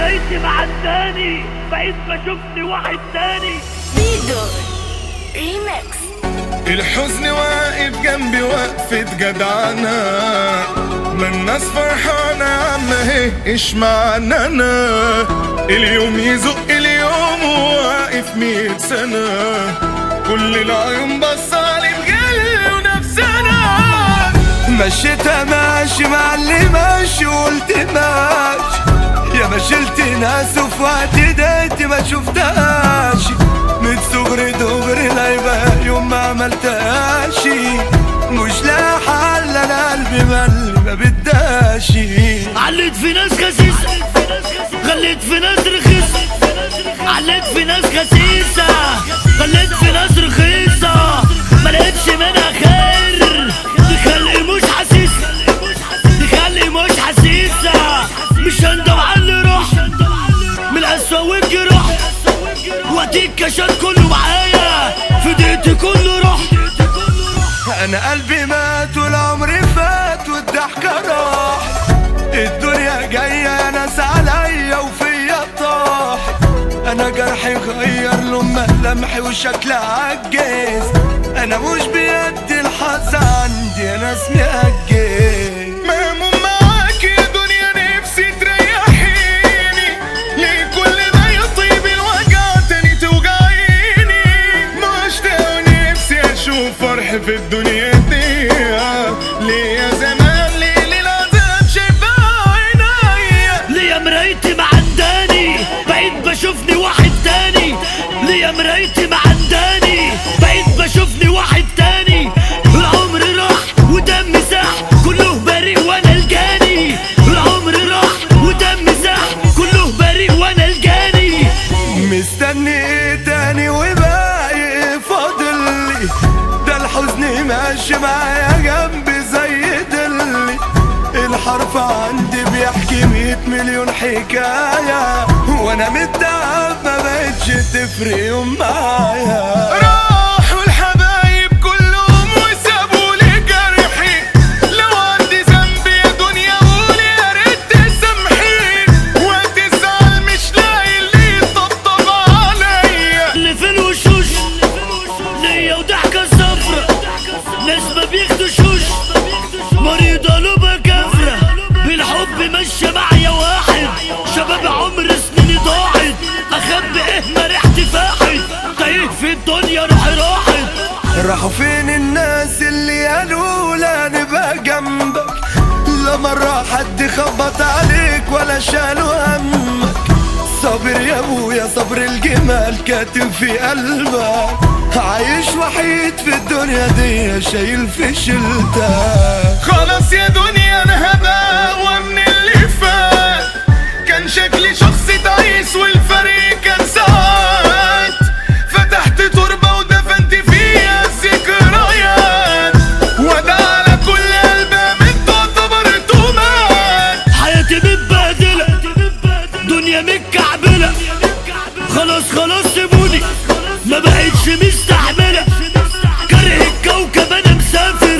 مرايتي معداني بقيت بشوفني واحد تاني ميدو ريمكس الحزن واقف جنبي وقفة جدعانة ما الناس فرحانة عم هي اشمعنى انا اليوم يزق اليوم وواقف مية سنة كل العيون بصالي بجل ونفسنا مشيتها ماشي مع اللي ماشي وقلت ماشي يا ما شلت ناس وفي وقت ديت ما شفتهاش من صغري دغري لايبة يوم ما عملتهاش مش لاقي حل انا قلبي ملي ما بداش عليت في ناس خسيسة خليت في ناس رخيصة عليت في ناس خسيسة خليت في ناس رخيصة ما لقيتش منها خير دي خلقي مش حسيسة دي خلقي مش حسيسة مش هندم على اللي راح من الأسوأ والجراح وقتي الكشات كله معايا في دقيقتي كله راح انا قلبي مات والعمر فات والضحكة راح الدنيا جاية ناس عليا وفيا طاح انا جرحي غير لون ملامحي وشكلي عجز انا مش بيد الحظ عندي انا اسمي اجل مهموم معاك يا دنيا نفسي تريحيني ليه كل ما يطيب الوجع تاني توجعيني مشتاق نفسي اشوف فرح في الدنيا دي ليه يا زمان ليه ليه العذاب شايفها عينيا ليا مرايتي معداني بقيت بشوفني واحد تاني ليا مرايتي معداني بقيت بشوفني واحد تاني العمر راح ودمي ساح كله بريء وانا الجاني العمر راح ودمي ساح كله بريء وانا الجاني مستني ايه تاني وباقي فاضلي ده الحزن ماشي معايا جنبي زي دلي الحرف عندي بيحكي مية مليون حكاية وانا متعب ما بقتش تفرق يوم معايا راحوا الحبايب كلهم وسابوا لي جرحي لو عندي ذنب يا دنيا قولي يا ريت تسامحيني وتزعل مش لاقي اللي يطبطب عليا اللي في الوشوش ليا وضحكة صفرة ناس ما بيخدشوش مريضة قلوبها كافرة بالحب ماشية معايا واحد شباب عمر سنيني ضاعت اخبي ايه ما ريحتي فاحت تايه في الدنيا روحي راحت راحوا فين الناس اللي قالوا لا نبقى جنبك لا مرة حد خبط عليك ولا شالوا همك صابر يا ابويا صبر الجمال كاتم في قلبك عايش وحيد في الدنيا دي شايل في شلتك خلاص يا دنيا انا هبقى من اللي فات كان شكلي شخص تعيس والفريق كان ساعات فتحت تربة ودفنت فيها الذكريات وده على كل قلب من تعتبر تومات حياتي متبهدلة دنيا متكعبلة خلاص خلاص سيبوني ما بقتش مستحملة كاره الكوكب انا مسافر